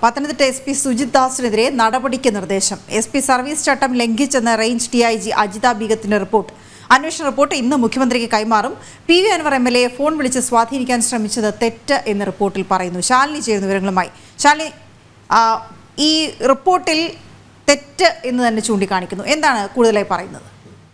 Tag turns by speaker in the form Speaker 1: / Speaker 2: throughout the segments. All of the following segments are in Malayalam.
Speaker 1: പത്തനംതിട്ട എസ് പി സുജിത് ദാസിനെതിരെ നടപടിക്ക് നിർദ്ദേശം എസ് പി സർവീസ് ചട്ടം ലംഘിച്ചെന്ന range D I G Ajitha ബീഗത്തിന്റെ റിപ്പോർട്ട് അന്വേഷണ റിപ്പോർട്ട് ഇന്ന് മുഖ്യമന്ത്രിക്ക് കൈമാറും P V Anvar M L A phone വിളിച്ച് സ്വാധീനിക്കാൻ ശ്രമിച്ചത് തെറ്റ് എന്ന് റിപ്പോർട്ടിൽ പറയുന്നു ശാലിനി ചെയ്യുന്ന വിവരങ്ങളുമായി ശാലിനി ആ, ഈ റിപ്പോർട്ടിൽ തെറ്റ് എന്ന് തന്നെ ചൂണ്ടിക്കാണിക്കുന്നു എന്താണ് കൂടുതലായി പറയുന്നത്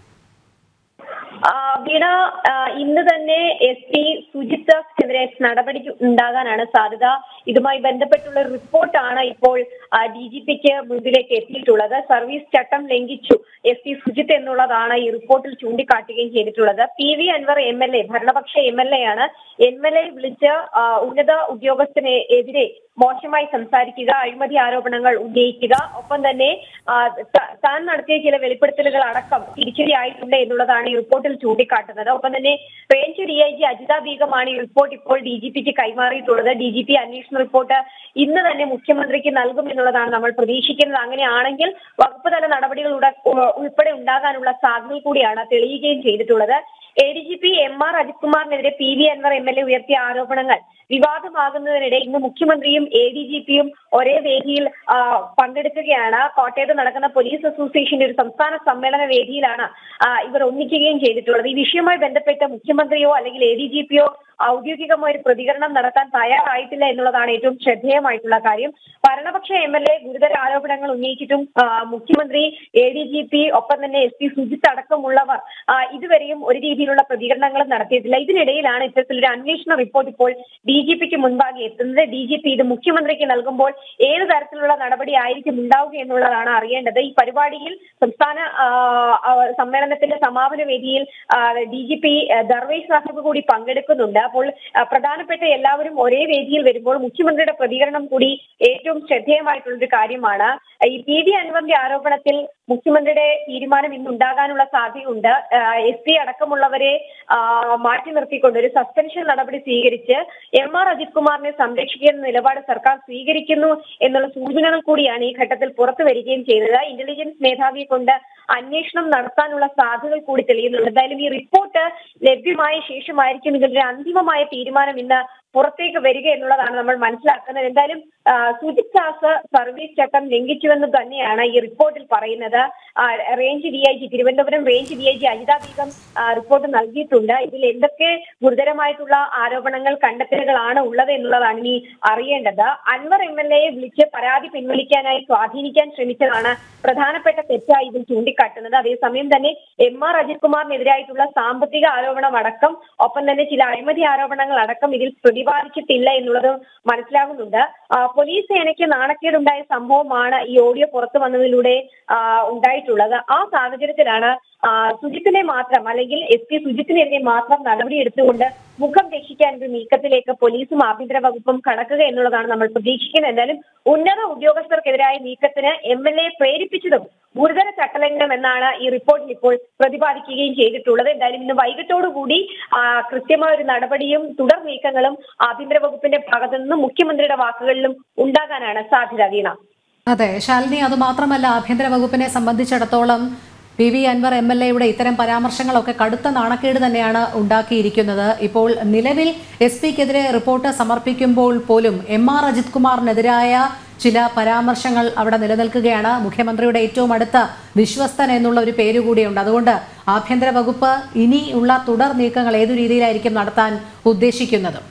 Speaker 2: ആ, വീണ ആ, ഇന്ന് തന്നെ എസ് പി സുജിത് ദാസിനെതിരെ നടപടി ഉണ്ടാകാനാണ് സാധ്യത ഇതുമായി ബന്ധപ്പെട്ടുള്ള റിപ്പോർട്ടാണ് ഇപ്പോൾ ഡി ജി പിക്ക് മുൻപിലേക്ക് എത്തിയിട്ടുള്ളത് സർവീസ് ചട്ടം ലംഘിച്ചു എസ് പി സുജിത്ത് എന്നുള്ളതാണ് ഈ റിപ്പോർട്ടിൽ ചൂണ്ടിക്കാട്ടുകയും ചെയ്തിട്ടുള്ളത് P V Anvar M L A ഭരണപക്ഷ എം എൽ എ ആണ് എം എൽ എ വിളിച്ച് ആ, ഉന്നത ഉദ്യോഗസ്ഥനെ എതിരെ മോശമായി സംസാരിക്കുക അഴിമതി ആരോപണങ്ങൾ ഉന്നയിക്കുക ഒപ്പം തന്നെ ആ, ത- താൻ നടത്തിയ ചില വെളിപ്പെടുത്തലുകൾ അടക്കം തിരിച്ചടിയായിട്ടുണ്ട് എന്നുള്ളതാണ് ഈ റിപ്പോർട്ടിൽ ചൂണ്ടിക്കാട്ടുന്നത് ഒപ്പം തന്നെ range D I G Ajitha ബീഗമാണ് ഈ റിപ്പോർട്ട് ഇപ്പോൾ ഡി ജി പിക്ക് കൈമാറിയിട്ടുള്ളത് ഡി ജി പി അന്വേഷണ റിപ്പോർട്ട് ഇന്ന് തന്നെ മുഖ്യമന്ത്രിക്ക് നൽകും എന്നുള്ളതാണ് നമ്മൾ പ്രതീക്ഷിക്കുന്നത് അങ്ങനെയാണെങ്കിൽ വകുപ്പ് തല നടപടികൾ ഉട- ഉ- ഉൾപ്പെടെ ഉണ്ടാകാനുള്ള സാധ്യത കൂടിയാണ് തെളിയുകയും ചെയ്തിട്ടുള്ളത് A D G P M R Ajith കുമാറിനെതിരെ P V Anvar M L A ഉയർത്തിയ ആരോപണങ്ങൾ വിവാദമാകുന്നതിനിടെ ഇന്ന് മുഖ്യമന്ത്രിയും എ ഡി ജി പിയും ഒരേ വേദിയിൽ ആ, പങ്കെടുക്കുകയാണ് കോട്ടയത്ത് നടക്കുന്ന പോലീസ് അസോസിയേഷന്റെ ഒരു സംസ്ഥാന സമ്മേളന വേദിയിലാണ് ആ, ഇവർ ഒന്നിക്കുകയും ചെയ്തിട്ടുള്ളത് ഈ വിഷയവുമായി ബന്ധപ്പെട്ട് മുഖ്യമന്ത്രിയോ അല്ലെങ്കിൽ എ ഡി ജി പിയോ ഔദ്യോഗികമായ ഒരു പ്രതികരണം നടത്താൻ തയ്യാറായിട്ടില്ല എന്നുള്ളതാണ് ഏറ്റവും ശ്രദ്ധേയമായിട്ടുള്ള കാര്യം ഭരണപക്ഷ എം എൽ എ ഗുരുതര ആരോപണങ്ങൾ ഉന്നയിച്ചിട്ടും ആ, മുഖ്യമന്ത്രി എ ഡി ജി പി ഒപ്പം തന്നെ എസ് പി സുജിത്ത് അടക്കമുള്ളവർ ആ, ഇതുവരെയും ഒരു രീതിയിലുള്ള പ്രതികരണങ്ങളും നടത്തിയിട്ടില്ല ഇതിനിടയിലാണ് ഇത്തരത്തിലൊരു അന്വേഷണ റിപ്പോർട്ട് ഇപ്പോൾ ഡി ജി പിക്ക് മുൻപാകെ എത്തുന്നത് ഡി ജി പി ഇത് മുഖ്യമന്ത്രിക്ക് നൽകുമ്പോൾ ഏത് തരത്തിലുള്ള നടപടി ആയിരിക്കും ഉണ്ടാവുക എന്നുള്ളതാണ് അറിയേണ്ടത് ഈ പരിപാടിയിൽ സംസ്ഥാന ആ, ആ, സമ്മേളനത്തിന്റെ സമാപന വേദിയിൽ D G P Darvesh Saheb കൂടി പങ്കെടുക്കുന്നുണ്ട് അപ്പോൾ ആ, പ്രധാനപ്പെട്ട എല്ലാവരും ഒരേ വേദിയിൽ വരുമ്പോൾ മുഖ്യമന്ത്രിയുടെ പ്രതികരണം കൂടി ഏറ്റവും ശ്രദ്ധേയമായിട്ടുള്ള ഒരു കാര്യമാണ് ഈ പി വി അൻവറിന്റെ ആരോപണത്തിൽ മുഖ്യമന്ത്രിയുടെ തീരുമാനം ഇന്ന് ഉണ്ടാകാനുള്ള സാധ്യതയുണ്ട് എസ് പി അടക്കമുള്ളവരെ ആ, മാറ്റി നിർത്തിക്കൊണ്ട് ഒരു സസ്പെൻഷൻ നടപടി സ്വീകരിച്ച് എം ആർ അജിത് കുമാറിനെ സംരക്ഷിക്കുന്ന നിലപാട് സർക്കാർ സ്വീകരിക്കുന്നു എന്നുള്ള സൂചനകൾ കൂടിയാണ് ഈ ഘട്ടത്തിൽ പുറത്തു വരികയും ചെയ്തത് ഇന്റലിജൻസ് മേധാവിയെ കൊണ്ട് അന്വേഷണം നടത്താനുള്ള സാധ്യതകൾ കൂടി തെളിയുന്നുണ്ട് എന്തായാലും ഈ റിപ്പോർട്ട് ലഭ്യമായ ശേഷമായിരിക്കും ഇതിന്റെ അന്തിമമായ തീരുമാനം ഇന്ന് പുറത്തേക്ക് വരിക എന്നുള്ളതാണ് നമ്മൾ മനസ്സിലാക്കുന്നത് എന്തായാലും ആ, സുജിത് ദാസ് സർവീസ് ചട്ടം ലംഘിച്ചുവെന്ന് തന്നെയാണ് ഈ റിപ്പോർട്ടിൽ പറയുന്നത് ആ, range D I G Thiruvananthapuram range D I G Ajitha Begum ആ, റിപ്പോർട്ട് നൽകിയിട്ടുണ്ട് ഇതിൽ എന്തൊക്കെ ഗുരുതരമായിട്ടുള്ള ആരോപണങ്ങൾ കണ്ടെത്തലുകളാണ് ഉള്ളത് എന്നുള്ളതാണ് ഇനി അറിയേണ്ടത് അൻവർ എം എൽ എയെ വിളിച്ച് പരാതി പിൻവലിക്കാനായി സ്വാധീനിക്കാൻ ശ്രമിച്ചതാണ് പ്രധാനപ്പെട്ട തെറ്റായി ഇതിൽ ചൂണ്ടിക്കാട്ടുന്നത് അതേസമയം തന്നെ എം ആർ അജിത് കുമാറിനെതിരായിട്ടുള്ള സാമ്പത്തിക ആരോപണം അടക്കം ഒപ്പം തന്നെ ചില അഴിമതി ആരോപണങ്ങൾ അടക്കം ഇതിൽ പ്രതിപാദിച്ചിട്ടില്ല എന്നുള്ളത് മനസ്സിലാകുന്നുണ്ട് ആ, പോലീസ് സേനയ്ക്ക് നാണക്കേടുണ്ടായ സംഭവമാണ് ഈ ഓഡിയോ പുറത്തു വന്നതിലൂടെ ആ, ഉണ്ടായിട്ടുള്ളത് ആ സാഹചര്യത്തിലാണ് ആ, സുജിത്തിനെ മാത്രം അല്ലെങ്കിൽ എസ് പി സുജിത്തിനെതിരെ മാത്രം നടപടിയെടുത്തുകൊണ്ട് മുഖം രക്ഷിക്കാൻ ഒരു നീക്കത്തിലേക്ക് പോലീസും ആഭ്യന്തര വകുപ്പും കടക്കുക എന്നുള്ളതാണ് നമ്മൾ പ്രതീക്ഷിക്കുന്നത് എന്തായാലും ഉന്നത ഉദ്യോഗസ്ഥർക്കെതിരായ നീക്കത്തിന് എം എൽ എ പ്രേരിപ്പിച്ചതും ഗുരുതര ചട്ടലംഘനം എന്നാണ് ഈ റിപ്പോർട്ടിൽ ഇപ്പോൾ പ്രതിപാദിക്കുകയും ചെയ്തിട്ടുള്ളത് എന്തായാലും ഇന്ന് വൈകിട്ടോടുകൂടി ആ, കൃത്യമായ ഒരു നടപടിയും തുടർ നീക്കങ്ങളും ആഭ്യന്തര വകുപ്പിന്റെ ഭാഗത്തു നിന്നും മുഖ്യമന്ത്രിയുടെ വാക്കുകളിലും ഉണ്ടാകാനാണ് സാധ്യത വീണ
Speaker 3: അതെ ശാലിനി അത് മാത്രമല്ല ആഭ്യന്തര വകുപ്പിനെ സംബന്ധിച്ചിടത്തോളം P V Anvar M L എയുടെ ഇത്തരം പരാമർശങ്ങളൊക്കെ കടുത്ത നാണക്കേട് തന്നെയാണ് ഉണ്ടാക്കിയിരിക്കുന്നത് ഇപ്പോൾ നിലവിൽ എസ് പിക്കെതിരെ റിപ്പോർട്ട് സമർപ്പിക്കുമ്പോൾ പോലും എം ആർ അജിത് കുമാറിനെതിരായ ചില പരാമർശങ്ങൾ അവിടെ നിലനിൽക്കുകയാണ് മുഖ്യമന്ത്രിയുടെ ഏറ്റവും അടുത്ത വിശ്വസ്തൻ എന്നുള്ള ഒരു പേര് കൂടിയുണ്ട് അതുകൊണ്ട് ആഭ്യന്തര വകുപ്പ് ഇനിയുള്ള തുടർ നീക്കങ്ങൾ ഏതു രീതിയിലായിരിക്കും നടത്താൻ ഉദ്ദേശിക്കുന്നത്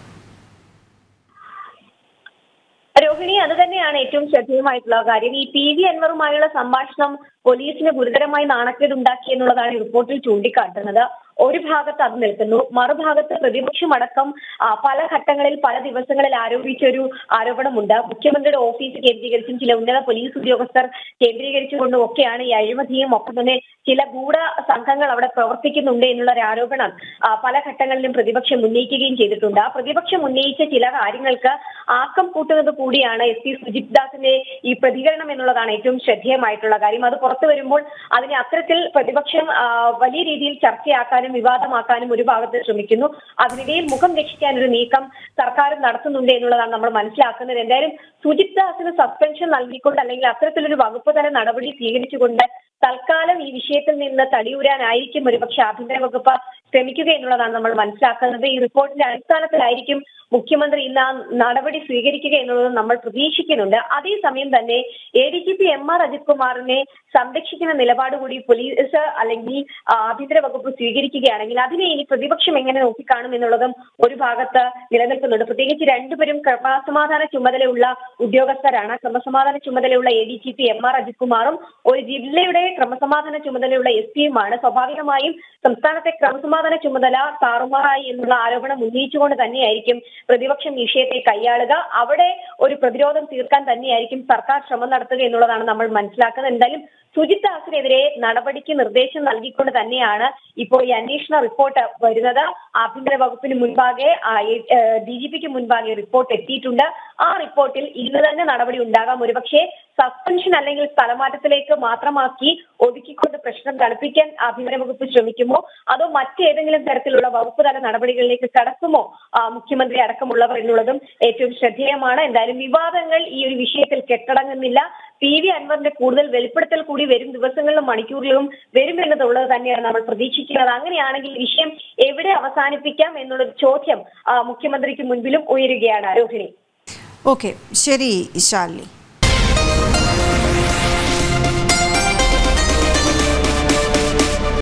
Speaker 2: രോഹിണി അത് തന്നെയാണ് ഏറ്റവും ശ്രദ്ധേയമായിട്ടുള്ള കാര്യം ഈ പി വി അൻവറുമായുള്ള സംഭാഷണം പോലീസിന് ഗുരുതരമായി നാണക്കേട് ഉണ്ടാക്കി എന്നുള്ളതാണ് ഈ റിപ്പോർട്ടിൽ ചൂണ്ടിക്കാട്ടുന്നത് ഒരു ഭാഗത്ത് അത് നിൽക്കുന്നു മറുഭാഗത്ത് പ്രതിപക്ഷമടക്കം ആ, പല ഘട്ടങ്ങളിൽ പല ദിവസങ്ങളിൽ ആരോപിച്ച ഒരു ആരോപണമുണ്ട് മുഖ്യമന്ത്രിയുടെ ഓഫീസ് കേന്ദ്രീകരിച്ചും ചില ഉന്നത പോലീസ് ഉദ്യോഗസ്ഥർ കേന്ദ്രീകരിച്ചുകൊണ്ടും ഒക്കെയാണ് ഈ അഴിമതിയും ഒപ്പം തന്നെ ചില ഗൂഢ സംഘങ്ങൾ അവിടെ പ്രവർത്തിക്കുന്നുണ്ട് എന്നുള്ള ഒരു ആരോപണം ആ, പല ഘട്ടങ്ങളിലും പ്രതിപക്ഷം ഉന്നയിക്കുകയും ചെയ്തിട്ടുണ്ട് ആ പ്രതിപക്ഷം ഉന്നയിച്ച ചില കാര്യങ്ങൾക്ക് ആക്കം കൂട്ടുന്നത് കൂടിയാണ് എസ് പി സുജിത് ദാസിന്റെ ഈ പ്രതികരണം എന്നുള്ളതാണ് ഏറ്റവും ശ്രദ്ധേയമായിട്ടുള്ള കാര്യം അത് പുറത്തു വരുമ്പോൾ അതിനെ അത്തരത്തിൽ പ്രതിപക്ഷം ആ, വലിയ രീതിയിൽ ചർച്ചയാക്കാനും വിവാദമാക്കാനും ഒരു ഭാഗത്ത് ശ്രമിക്കുന്നു അതിനിടയിൽ മുഖം രക്ഷിക്കാൻ ഒരു നീക്കം സർക്കാർ നടത്തുന്നുണ്ട് എന്നുള്ളതാണ് നമ്മൾ മനസ്സിലാക്കുന്നത് എന്തായാലും സുജിത് ദാസിന് സസ്പെൻഷൻ നൽകിക്കൊണ്ട് അല്ലെങ്കിൽ അത്തരത്തിലൊരു വകുപ്പ് തല നടപടി സ്വീകരിച്ചുകൊണ്ട് തൽക്കാലം ഈ വിഷയത്തിൽ നിന്ന് തടിയൂരാനായിരിക്കും ഒരുപക്ഷെ ആഭ്യന്തര വകുപ്പ് ശ്രമിക്കുക എന്നുള്ളതാണ് നമ്മൾ മനസ്സിലാക്കുന്നത് ഈ റിപ്പോർട്ടിന്റെ അടിസ്ഥാനത്തിലായിരിക്കും മുഖ്യമന്ത്രി ഇന്ന് ആ നടപടി സ്വീകരിക്കുക എന്നുള്ളത് നമ്മൾ പ്രതീക്ഷിക്കുന്നുണ്ട് അതേസമയം തന്നെ A D G P M R Ajith കുമാറിനെ സംരക്ഷിക്കുന്ന നിലപാട് കൂടി പോലീസ് അല്ലെങ്കിൽ ആ, ആഭ്യന്തര വകുപ്പ് സ്വീകരിക്കുകയാണെങ്കിൽ അതിനെ ഇനി പ്രതിപക്ഷം എങ്ങനെ നോക്കിക്കാണും എന്നുള്ളതും ഒരു ഭാഗത്ത് നിലനിൽക്കുന്നുണ്ട് പ്രത്യേകിച്ച് രണ്ടുപേരും ക്രമസമാധാന ചുമതലയുള്ള ഉദ്യോഗസ്ഥരാണ് ക്രമസമാധാന ചുമതലയുള്ള A D G P M R Ajith കുമാറും ഒരു ജില്ലയുടെ ക്രമസമാധാന ചുമതലയുള്ള എസ് പിയുമാണ് സ്വാഭാവികമായും സംസ്ഥാനത്തെ ക്രമസമാധാന ചുമതല താറുമാറായി എന്നുള്ള ആരോപണം ഉന്നയിച്ചുകൊണ്ട് തന്നെയായിരിക്കും പ്രതിപക്ഷം ഈ വിഷയത്തെ കൈയാളുക അവിടെ ഒരു പ്രതിരോധം തീർക്കാൻ തന്നെയായിരിക്കും സർക്കാർ ശ്രമം നടത്തുക എന്നുള്ളതാണ് നമ്മൾ മനസ്സിലാക്കുന്നത് എന്തായാലും സുജിത് ദാസിനെതിരെ നടപടിക്ക് നിർദ്ദേശം നൽകിക്കൊണ്ട് തന്നെയാണ് ഇപ്പോൾ ഈ അന്വേഷണ റിപ്പോർട്ട് വരുന്നത് ആഭ്യന്തര വകുപ്പിന് മുൻപാകെ ഡി ജി പിക്ക് മുൻപാകെ റിപ്പോർട്ട് എത്തിയിട്ടുണ്ട് ആ റിപ്പോർട്ടിൽ ഇന്ന് തന്നെ നടപടി ഉണ്ടാകാം ഒരുപക്ഷെ സസ്പെൻഷൻ അല്ലെങ്കിൽ സ്ഥലമാറ്റത്തിലേക്ക് മാത്രമാക്കി ഒതുക്കിക്കൊണ്ട് പ്രശ്നം തണുപ്പിക്കാൻ ആഭ്യന്തര വകുപ്പ് ശ്രമിക്കുമോ അതോ മറ്റേതെങ്കിലും തരത്തിലുള്ള വകുപ്പ് തല നടപടികളിലേക്ക് കടക്കുമോ ആ, മുഖ്യമന്ത്രി അടക്കമുള്ളവർ എന്നുള്ളതും ഏറ്റവും ശ്രദ്ധേയമാണ് എന്തായാലും വിവാദങ്ങൾ ഈ ഒരു വിഷയത്തിൽ കെട്ടടങ്ങുന്നില്ല പി വി അൻവറിന്റെ കൂടുതൽ വെളിപ്പെടുത്തൽ കൂടി വരും ദിവസങ്ങളിലും മണിക്കൂറിലും വരും എന്നുള്ളത് തന്നെയാണ് നമ്മൾ പ്രതീക്ഷിക്കുന്നത് അങ്ങനെയാണെങ്കിൽ ഈ വിഷയം എവിടെ അവസാനിപ്പിക്കാം എന്നുള്ളൊരു ചോദ്യം ആ, മുഖ്യമന്ത്രിക്ക് മുൻപിലും ഉയരുകയാണ് രോഹിണി
Speaker 1: ഓക്കെ ശരി ശാലിനി